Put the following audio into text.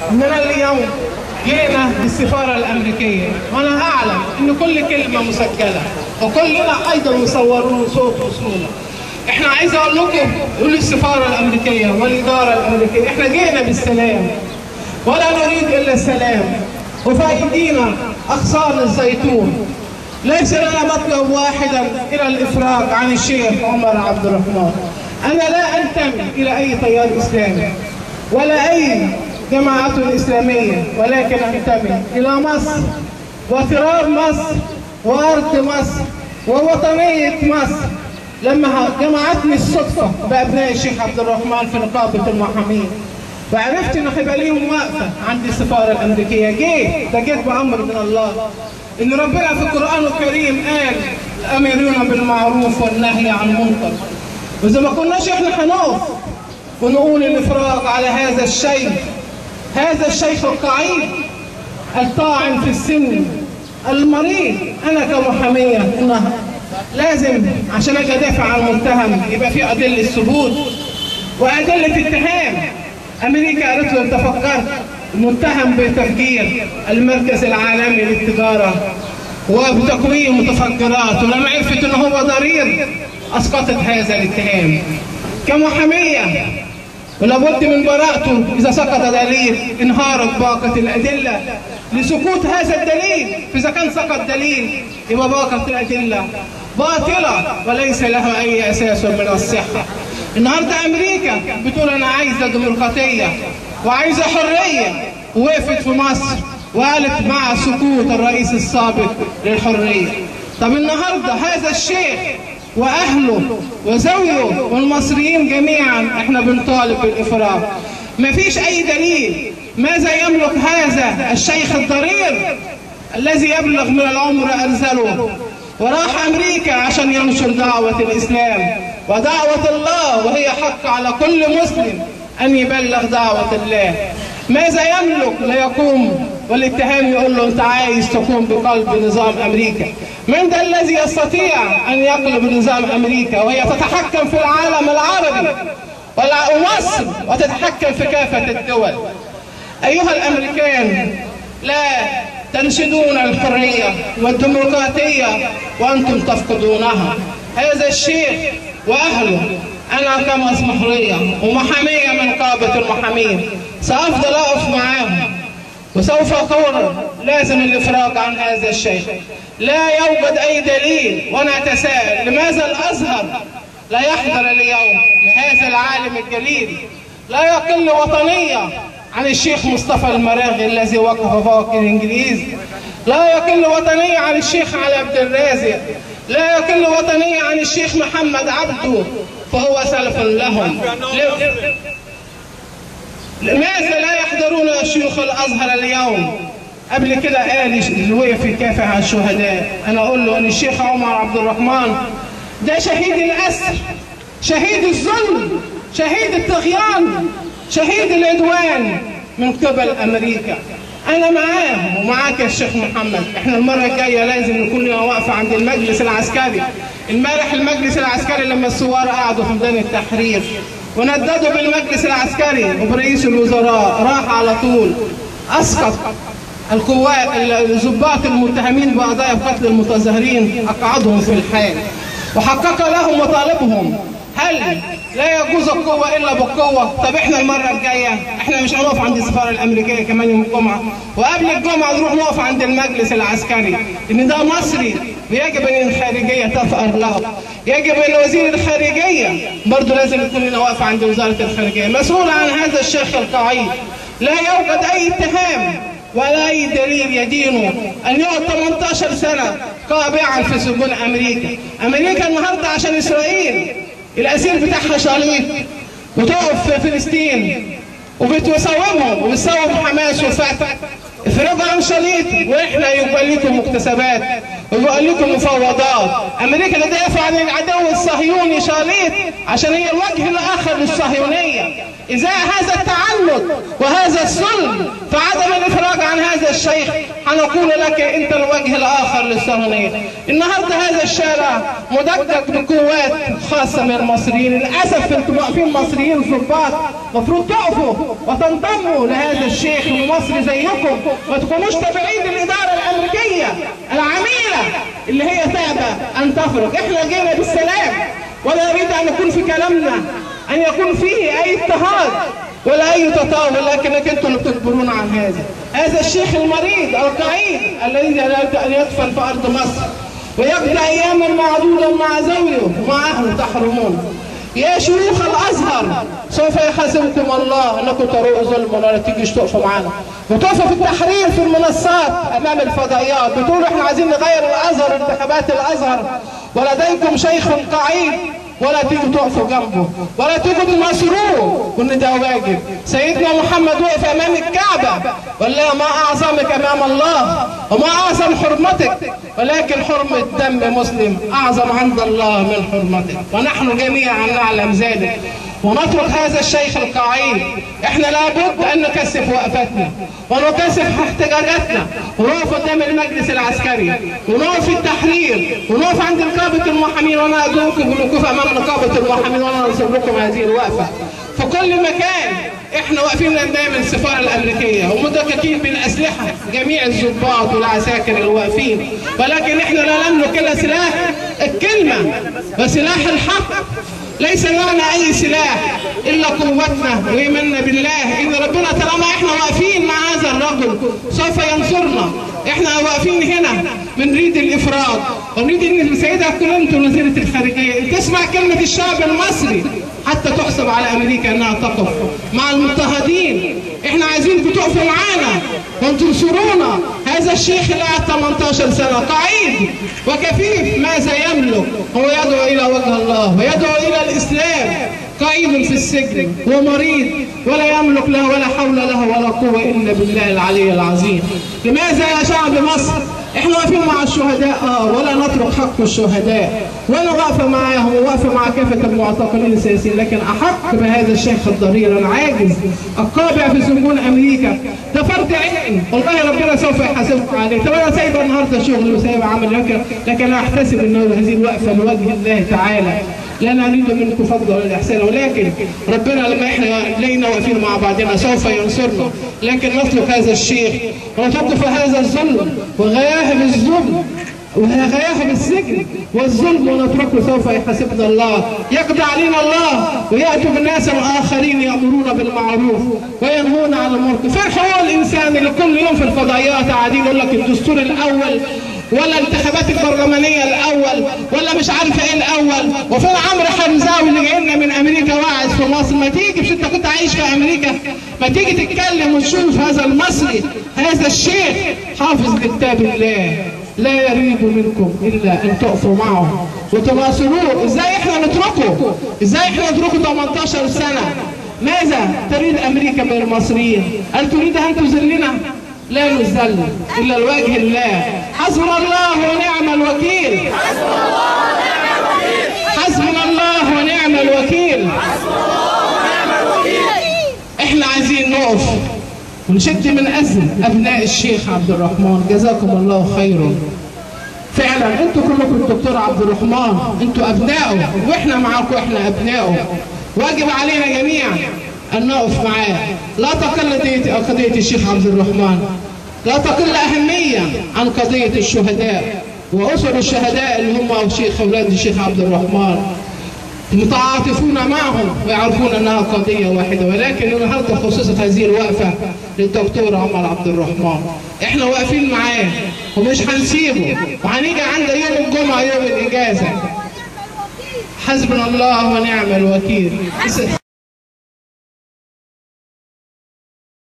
اننا اليوم جئنا بالسفاره الامريكيه وانا اعلم ان كل كلمه مسجله وكلنا ايضا مصورون صوت وصوره احنا عايز اقول لكم قولوا السفاره الامريكيه والاداره الامريكيه احنا جئنا بالسلام ولا نريد الا السلام وفي ايدينا اغصان الزيتون ليس لنا مطلب واحدا الى الافراج عن الشيخ عمر عبد الرحمن انا لا انتمي الى اي تيار اسلامي ولا اي جماعة إسلامية ولكن أنتمي إلى مصر وتراب مصر وأرض مصر ووطنية مصر لما جمعتني الصدفة بأبناء الشيخ عبد الرحمن في نقابة المحامين وعرفت إن هيبقى ليهم وقفة عند السفارة الأمريكية جيت ده جيت بأمر من الله إن ربنا في القرآن الكريم قال الأمرون بالمعروف والنهي عن المنكر وإذا ما كناش إحنا هنقف ونقول الإفراج على هذا الشيخ هذا الشيخ القعيد الطاعن في السن المريض انا كمحاميه انها لازم عشان اجي ادافع عن المتهم يبقى في ادله ثبوت وادله اتهام امريكا قالت له انت فكرت متهم بتفجير المركز العالمي للتجاره وبتكوين متفجرات ولما عرفت ان هو ضرير اسقطت هذا الاتهام كمحاميه ولابد من براءته إذا سقط دليل انهارت باقة الأدلة لسقوط هذا الدليل فإذا كان سقط دليل يبقى باقة الأدلة باطلة وليس لها أي أساس من الصحة النهاردة أمريكا بتقول أنا عايزة ديمقراطية وعايزة حرية وقفت في مصر وقالت مع سقوط الرئيس السابق للحرية طب النهاردة هذا الشيخ واهله وزويه والمصريين جميعا احنا بنطالب بالافراج مفيش اي دليل ماذا يملك هذا الشيخ الضرير الذي يبلغ من العمر ارذله وراح امريكا عشان ينشر دعوه الاسلام ودعوه الله وهي حق على كل مسلم ان يبلغ دعوه الله ماذا يملك ليقوم والاتهام يقول له انت عايز تقوم بقلب نظام امريكا من ذا الذي يستطيع ان يقلب نظام امريكا وهي تتحكم في العالم العربي ومصر وتتحكم في كافه الدول ايها الامريكان لا تنشدون الحريه والديمقراطيه وانتم تفقدونها هذا الشيخ واهله انا كمسمحريه ومحاميه من قابه المحامين سافضل اقف معاهم وسوف اقول لازم الافراج عن هذا الشيخ لا يوجد اي دليل وانا اتساءل لماذا الازهر لا يحضر اليوم لهذا العالم الجليل لا يقل وطنيه عن الشيخ مصطفى المراغي الذي وقف فوق الانجليز لا يقل وطنيه عن الشيخ علي عبد الرازق لا يقل وطنيه عن الشيخ محمد عبده فهو سلف لهم لماذا لا يحضرون شيوخ الازهر اليوم قبل كده قال اللي وقف يكافح على الشهداء انا اقول له ان الشيخ عمر عبد الرحمن ده شهيد الاسر شهيد الظلم شهيد الطغيان شهيد العدوان من قبل امريكا انا معاه ومعاك يا شيخ محمد احنا المره الجايه لازم نكون لنا واقفه عند المجلس العسكري امبارح المجلس العسكري لما الثوار قعدوا في ميدان التحرير ونددوا بالمجلس العسكري وبرئيس الوزراء راح على طول اسقط القوات الضباط المتهمين بقضايا قتل المتظاهرين اقعدهم في الحال وحقق لهم مطالبهم هل لا يجوز القوة إلا بالقوة؟ طب إحنا المرة الجاية إحنا مش هنقف عند السفارة الأمريكية كمان يوم الجمعة، وقبل الجمعة نروح نقف عند المجلس العسكري، إن ده مصري ويجب أن الخارجية تفأر له، يجب أن وزير الخارجية برضه لازم يكون لنا واقفة عند وزارة الخارجية، مسؤول عن هذا الشيخ القعيد، لا يوجد أي اتهام ولا أي دليل يدينه أن يقعد 18 سنة قابعا في سجون أمريكا، أمريكا النهاردة عشان إسرائيل الاسير بتاعها شاليط وتقف في فلسطين وبتساومهم وبتساوم حماس وفتح افرضوا عن شاليط واحنا يبقى لكم مكتسبات ويبقى لكم مفاوضات امريكا تدافع عن العدو الصهيوني شاليط عشان هي الوجه الاخر للصهيونيه ازاء هذا التعنت وهذا الظلم فعدم الافراج عن هذا الشيخ هنقول لك انت الوجه الاخر للصهيونيه النهارده هذا الشارع مدجج بقوات خاصه من المصريين للاسف انتم واقفين مصريين ضباط المفروض تقفوا وتنضموا لهذا الشيخ المصري زيكم ما تكونوش تابعين للاداره الامريكيه العميله اللي هي تابع ان تفرق احنا جينا بالسلام ولا اريد ان يكون في كلامنا ان يكون فيه اي اضطهاد ولا اي تطاول لكنك انتم اللي بتجبرون عن هذا هذا الشيخ المريض القعيد الذي يريد ان يدفن في ارض مصر ويقضي اياما معدوده مع زوجه ومع اهله تحرمون يا شيوخ الازهر سوف يحاسبكم الله انكم تروقوا ظلم ولا تيجيش تقفوا معانا وتقفوا في التحرير في المنصات امام الفضائيات بتقولوا احنا عايزين نغير الازهر انتخابات الازهر ولديكم شيخ قعيد ولا تيجوا تقفوا جنبه ولا تيجوا تناصروه وان ده واجب سيدنا محمد وقف امام الكعبه ولا ما اعظمك امام الله وما اعظم حرمتك ولكن حرمه دم مسلم اعظم عند الله من حرمتك ونحن جميعا نعلم ذلك ونترك هذا الشيخ القعيد احنا لابد ان نكثف وقفتنا ونكثف احتجاجاتنا ونقف قدام المجلس العسكري ونقف في التحرير ونقف عند نقابه المحامين وانا ادعوكم بالوقوف امام نقابه المحامين وانا انصب لكم هذه الوقفه في كل مكان احنا واقفين قدام السفاره الامريكيه ومدككين بالاسلحه جميع الضباط والعساكر الواقفين ولكن احنا لا نملك الا سلاح الكلمه وسلاح الحق ليس لنا اي سلاح الا قوتنا وايماننا بالله ان ربنا طالما احنا واقفين مع هذا الرجل سوف ينصرنا احنا واقفين هنا بنريد الافراد ونريد ان السيده كلينتون وزيره الخارجيه تسمع كلمه الشعب المصري حتى تحسب على امريكا انها تقف مع المضطهدين احنا عايزينكم تقفوا معانا وتنصرونا هذا الشيخ اللي قعد 18 سنه قعيد وكفيف ماذا يملك هو يدعو الى وجه الله ويدعو الى الاسلام قائد في السجن ومريض ولا يملك له ولا حول له ولا قوه الا بالله العلي العظيم لماذا يا شعب مصر احنا واقفين مع الشهداء اه ولا نترك حق الشهداء وانا واقفه معاهم وواقفه مع كافه المعتقلين السياسيين لكن احق بهذا الشيخ الضرير العاجز القابع في سجون امريكا ده فرض عين والله ربنا سوف يحاسبكم عليه طب انا سايبه النهارده شغل وسايبه عمل لكن لكن احتسب ان هذه الوقفه لوجه الله تعالى لا نريد منكم فضل ولا احسان ولكن ربنا لما احنا لينا واقفين مع بعضنا سوف ينصرنا لكن نترك هذا الشيخ ونتوقف هذا الظلم وغياهب الظلم وغياهب السجن والظلم ونتركه سوف يحاسبنا الله يقضي علينا الله وياتوا بالناس الاخرين يامرون بالمعروف وينهون عن المنكر فين حقوق الانسان اللي كل يوم في الفضائيات قاعدين يقول لك الدستور الاول ولا الانتخابات البرلمانيه الاول ولا مش عارفه ايه الاول وفين عمرو حمزاوي اللي جاي لنا من امريكا واعظ في مصر ما تيجي مش انت كنت عايش في امريكا ما تيجي تتكلم وتشوف هذا المصري هذا الشيخ حافظ كتاب الله لا يريد منكم الا ان تقفوا معه وتناصروه ازاي احنا نتركه ازاي احنا نتركه 18 سنه ماذا تريد امريكا من المصريين هل تريد ان تذلنا لا نذل الا لوجه الله حسبنا الله ونعم الوكيل حسبنا الله ونعم الوكيل احنا عايزين نقف ونشد من اجل ابناء الشيخ عبد الرحمن جزاكم الله خيرا فعلا انتوا كلكم الدكتور عبد الرحمن انتوا ابنائه واحنا معاكم احنا ابنائه واجب علينا جميعا ان نقف معاه لا تقل قضيه الشيخ عبد الرحمن لا تقل اهميه عن قضيه الشهداء واسر الشهداء اللي هم شيخ اولاد الشيخ عبد الرحمن متعاطفون معهم ويعرفون انها قضيه واحده ولكن النهارده خصصت هذه الوقفه للدكتور عمر عبد الرحمن احنا واقفين معاه ومش هنسيبه وهنيجي عند يوم الجمعه يوم الاجازه حسبنا الله ونعم الوكيل